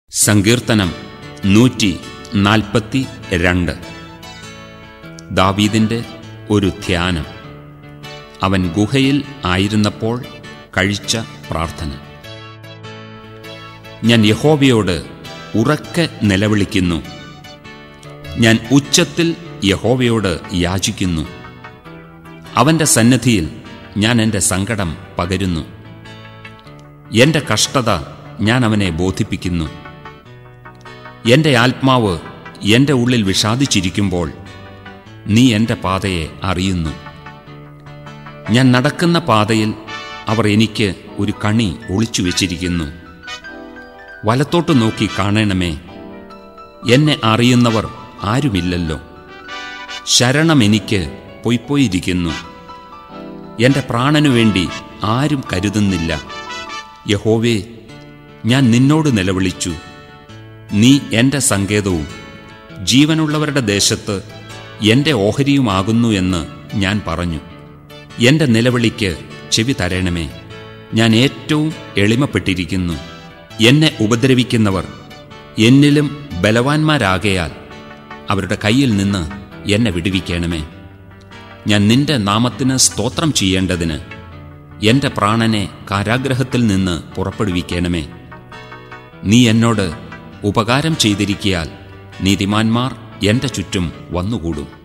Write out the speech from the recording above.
സങ്കീർത്തനം നൂറ്റി നാൽപ്പത്തി രണ്ട് ദാവീദിൻ്റെ ഒരു ധ്യാനം അവൻ ഗുഹയിൽ ആയിരുന്നപ്പോൾ കഴിച്ച പ്രാർത്ഥന ഞാൻ യഹോവയോട് ഉറക്കെ നിലവിളിക്കുന്നു ഞാൻ ഉച്ചത്തിൽ യഹോവയോട് യാചിക്കുന്നു അവൻ്റെ സന്നിധിയിൽ ഞാൻ എൻ്റെ സങ്കടം പകരുന്നു എൻ്റെ കഷ്ടത ഞാൻ അവനെ ബോധിപ്പിക്കുന്നു എൻ്റെ ആത്മാവ് എൻ്റെ ഉള്ളിൽ വിഷാദിച്ചിരിക്കുമ്പോൾ നീ എൻ്റെ പാതയെ അറിയുന്നു ഞാൻ നടക്കുന്ന പാതയിൽ അവർ എനിക്ക് ഒരു കണി ഒളിച്ചു വെച്ചിരിക്കുന്നു വലത്തോട്ട് നോക്കി കാണണമേ എന്നെ അറിയുന്നവർ ആരുമില്ലല്ലോ ശരണം എനിക്ക് പൊയ്പോയിരിക്കുന്നു എൻ്റെ പ്രാണനു വേണ്ടി ആരും കരുതുന്നില്ല യഹോവേ ഞാൻ നിന്നോട് നിലവിളിച്ചു നീ എൻ്റെ സങ്കേതവും ജീവനുള്ളവരുടെ ദേശത്ത് എൻ്റെ ഓഹരിയുമാകുന്നു എന്ന് ഞാൻ പറഞ്ഞു എൻ്റെ നിലവിളിക്ക് ചെവി തരണമേ ഞാൻ ഏറ്റവും എളിമപ്പെട്ടിരിക്കുന്നു എന്നെ ഉപദ്രവിക്കുന്നവർ എന്നിലും ബലവാന്മാരാകയാൽ അവരുടെ കയ്യിൽ നിന്ന് എന്നെ വിടുവിക്കണമേ ഞാൻ നിന്റെ നാമത്തിന് സ്തോത്രം ചെയ്യേണ്ടതിന് എൻ്റെ പ്രാണനെ കാരാഗ്രഹത്തിൽ നിന്ന് പുറപ്പെടുവിക്കണമേ നീ എന്നോട് ഉപകാരം ചെയ്തിരിക്കിയാൽ നീതിമാന്മാർ എൻ്റെ ചുറ്റും വന്നുകൂടും